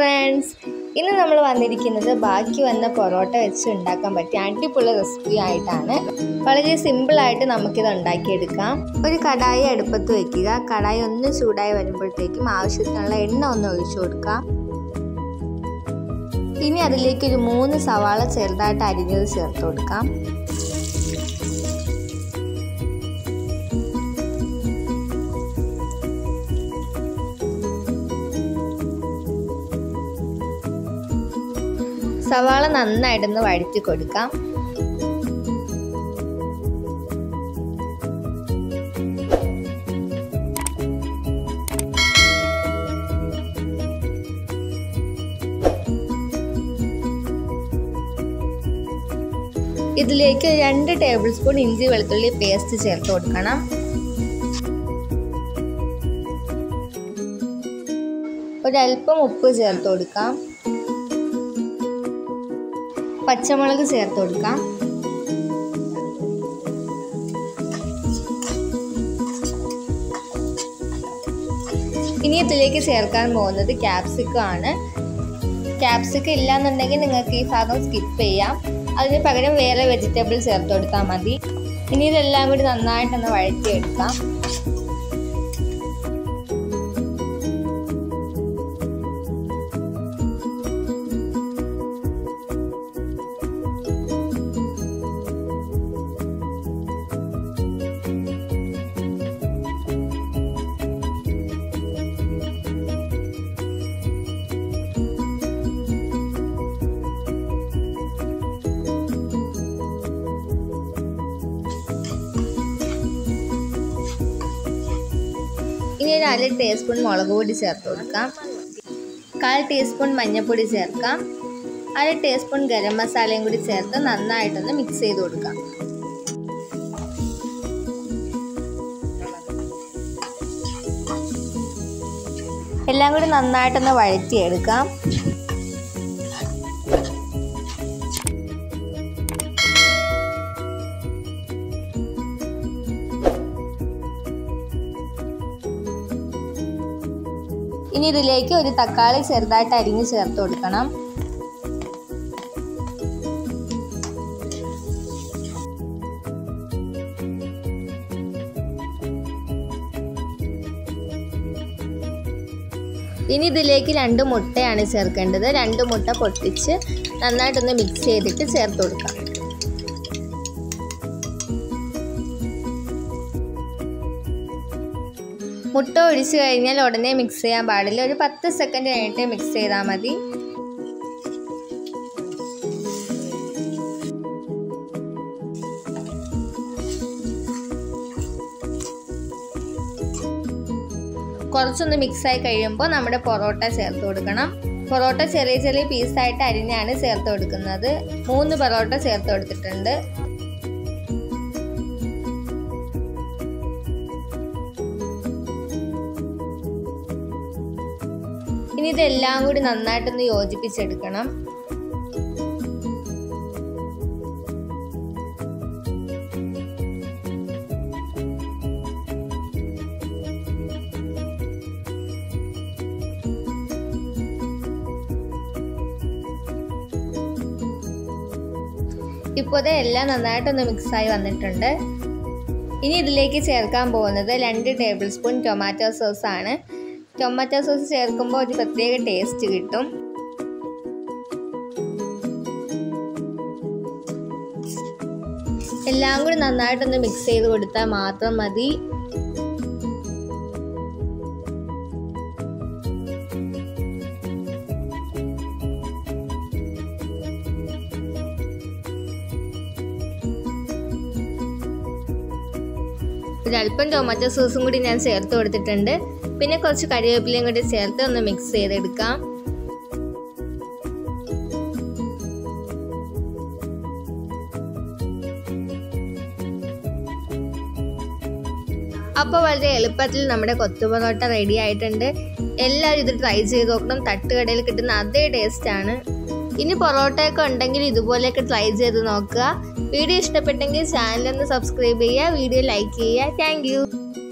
friends ഇന്ന് നമ്മൾ വന്നിരിക്കുന്നത് ബാക്കി വന്ന പൊറോട്ട വെച്ച് ഉണ്ടാക്കാൻ പറ്റിയ അടിപൊളി റെസിപ്പി ആയിട്ടാണ് വളരെ സിമ്പിളായിട്ട് നമുക്കിത് ഉണ്ടാക്കിയെടുക്കാം ഒരു കടായി അടുപ്പത്ത് വെക്കുക കടായി ഒന്ന് ചൂടായി വരുമ്പോഴത്തേക്കും ആവശ്യത്തിനുള്ള എണ്ണ ഒന്ന് ഒഴിച്ചു കൊടുക്കാം ഇനി അതിലേക്ക് ഒരു മൂന്ന് സവാള ചെറുതായിട്ട് അരിഞ്ഞത് ചേർത്ത് കൊടുക്കാം സവാള നന്നായിട്ടൊന്ന് വഴറ്റി കൊടുക്കാം ഇതിലേക്ക് രണ്ട് ടേബിൾ സ്പൂൺ ഇഞ്ചി വെളുത്തുള്ളി പേസ്റ്റ് ചേർത്ത് കൊടുക്കണം ഒരല്പം ഉപ്പ് ചേർത്ത് കൊടുക്കാം പച്ചമുളക് ചേർത്ത് കൊടുക്കാം ഇനി ഇതിലേക്ക് ചേർക്കാൻ പോകുന്നത് ക്യാപ്സിക്കം ആണ് ക്യാപ്സിക്കം ഇല്ലാന്നുണ്ടെങ്കിൽ നിങ്ങൾക്ക് ഈ ഭാഗം സ്കിപ്പ് ചെയ്യാം അതിന് പകരം വേറെ വെജിറ്റബിൾ ചേർത്ത് കൊടുത്താൽ മതി ഇനി ഇതെല്ലാം കൂടി നന്നായിട്ടൊന്ന് വഴറ്റിയെടുക്കാം ഇനി ഒരു അര ടീസ്പൂൺ മുളക് പൊടി ചേർത്ത് കൊടുക്കാം കാൽ ടീസ്പൂൺ മഞ്ഞൾപ്പൊടി ചേർക്കാം അര ടീസ്പൂൺ ഗരം മസാലയും കൂടി ചേർത്ത് നന്നായിട്ടൊന്ന് മിക്സ് ചെയ്ത് കൊടുക്കാം എല്ലാം കൂടി നന്നായിട്ടൊന്ന് വഴറ്റിയെടുക്കാം ഇനി ഇതിലേക്ക് ഒരു തക്കാളി ചെറുതായിട്ട് അരിഞ്ഞ് ചേർത്ത് കൊടുക്കണം ഇനി ഇതിലേക്ക് രണ്ട് മുട്ടയാണ് ചേർക്കേണ്ടത് രണ്ട് മുട്ട പൊട്ടിച്ച് നന്നായിട്ടൊന്ന് മിക്സ് ചെയ്തിട്ട് ചേർത്ത് കൊടുക്കാം മുട്ട ഒഴിച്ചു കഴിഞ്ഞാൽ ഉടനെ മിക്സ് ചെയ്യാൻ പാടില്ല ഒരു പത്ത് സെക്കൻഡ് കഴിഞ്ഞിട്ട് മിക്സ് ചെയ്താൽ മതി കുറച്ചൊന്ന് മിക്സായി കഴിയുമ്പോൾ നമ്മുടെ പൊറോട്ട ചേർത്ത് കൊടുക്കണം പൊറോട്ട ചെറിയ ചെറിയ പീസായിട്ട് അരിഞ്ഞാണ് ചേർത്ത് കൊടുക്കുന്നത് മൂന്ന് പൊറോട്ട ചേർത്ത് കൊടുത്തിട്ടുണ്ട് ഇനി ഇതെല്ലാം കൂടി നന്നായിട്ടൊന്ന് യോജിപ്പിച്ചെടുക്കണം ഇപ്പോൾ എല്ലാം നന്നായിട്ടൊന്ന് മിക്സായി വന്നിട്ടുണ്ട് ഇനി ഇതിലേക്ക് ചേർക്കാൻ പോകുന്നത് രണ്ട് ടേബിൾ സ്പൂൺ ടൊമാറ്റോ സോസ് ആണ് ടൊമാറ്റോ സോസ് ചേർക്കുമ്പോൾ ഒരു പ്രത്യേക ടേസ്റ്റ് കിട്ടും എല്ലാം കൂടി നന്നായിട്ടൊന്ന് മിക്സ് ചെയ്ത് കൊടുത്താൽ മാത്രം മതി ഒരല്പം ടൊമാറ്റോ സോസും കൂടി ഞാൻ ചേർത്ത് കൊടുത്തിട്ടുണ്ട് പിന്നെ കുറച്ച് കറിവേപ്പിലയും കൂടി ചേർത്ത് ഒന്ന് മിക്സ് ചെയ്തെടുക്കാം അപ്പോൾ വളരെ എളുപ്പത്തിൽ നമ്മുടെ കൊത്തു പൊറോട്ട റെഡി ആയിട്ടുണ്ട് എല്ലാവരും ഇത് ട്രൈ ചെയ്ത് നോക്കണം തട്ടുകടയിൽ കിട്ടുന്ന അതേ ടേസ്റ്റാണ് ഇനി പൊറോട്ടയൊക്കെ ഉണ്ടെങ്കിൽ ഇതുപോലെയൊക്കെ ട്രൈ ചെയ്ത് നോക്കുക വീഡിയോ ഇഷ്ടപ്പെട്ടെങ്കിൽ ചാനലൊന്ന് സബ്സ്ക്രൈബ് ചെയ്യുക വീഡിയോ ലൈക്ക് ചെയ്യുക താങ്ക്